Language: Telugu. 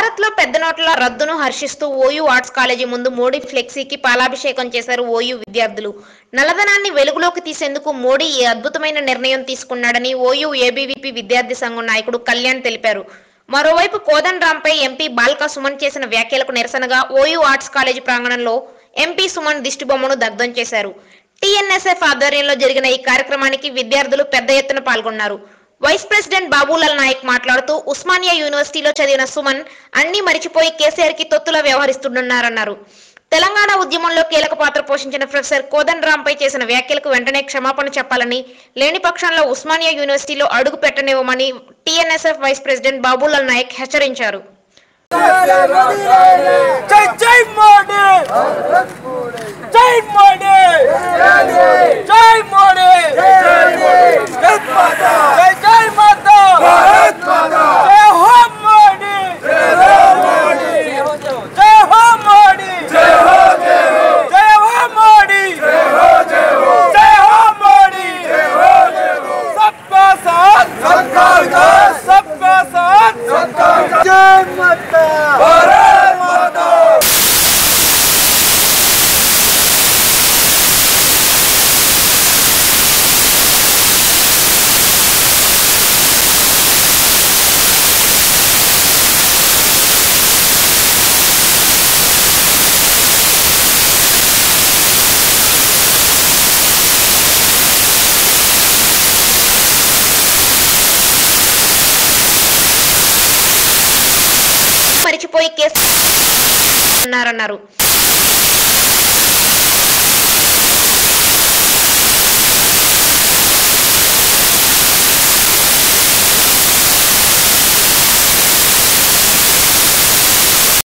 భారత్ లో పెద్ద నోట్ల రద్దును హర్షిస్తూ ఓయూ ఆర్ట్స్ కాలేజీ ముందు మోడీ ఫ్లెక్సీకి పాలాభిషేకం చేశారు ఓయూ విద్యార్థులు నల్లధనాన్ని వెలుగులోకి తీసేందుకు మోడీ ఈ అద్భుతమైన నిర్ణయం తీసుకున్నాడని ఓయూ ఏబీవీపీ విద్యార్థి సంఘం నాయకుడు కళ్యాణ్ తెలిపారు మరోవైపు కోదన్ రాంపై ఎంపీ బాల్కా సుమన్ చేసిన వ్యాఖ్యలకు నిరసనగా ఓయూ ఆర్ట్స్ కాలేజీ ప్రాంగణంలో ఎంపీ సుమన్ దిష్టిబొమ్మను దగ్ధం చేశారు టీఎన్ఎస్ఎఫ్ ఆధ్వర్యంలో జరిగిన ఈ కార్యక్రమానికి విద్యార్థులు పెద్ద ఎత్తున పాల్గొన్నారు వైస్ ప్రెసిడెంట్ బాబులాల్ నాయక్ మాట్లాడుతూ ఉస్మానియా యూనివర్సిటీలో చదివిన సుమన్ అన్ని మరిచిపోయి కేసీఆర్ కి తొత్తులా వ్యవహరిస్తున్నారన్నారు తెలంగాణ ఉద్యమంలో కీలక పాత్ర పోషించిన ప్రొఫెసర్ కోదన్ రామ్ పై చేసిన వ్యాఖ్యలకు వెంటనే క్షమాపణ చెప్పాలని లేని పక్షంలో ఉస్మానియా యూనివర్సిటీలో అడుగు పెట్టనివ్వమని TNSF vice president Babulal Naik హెచ్చరించారు జై జై మోడీ జై మోడీ జై మోడీ జై మాతా జై జై మాతా భారత్ మాతా జై హో మోడీ జై హో మోడీ జై హో మోడీ జై హో జై హో జై హో మోడీ జై హో జై హో జై హో మోడీ జై హో జై హో सबका साथ सबका विकास सबका साथ सबका जय माता भारत माता మరిచిపోయి కేసు అన్నారన్నారు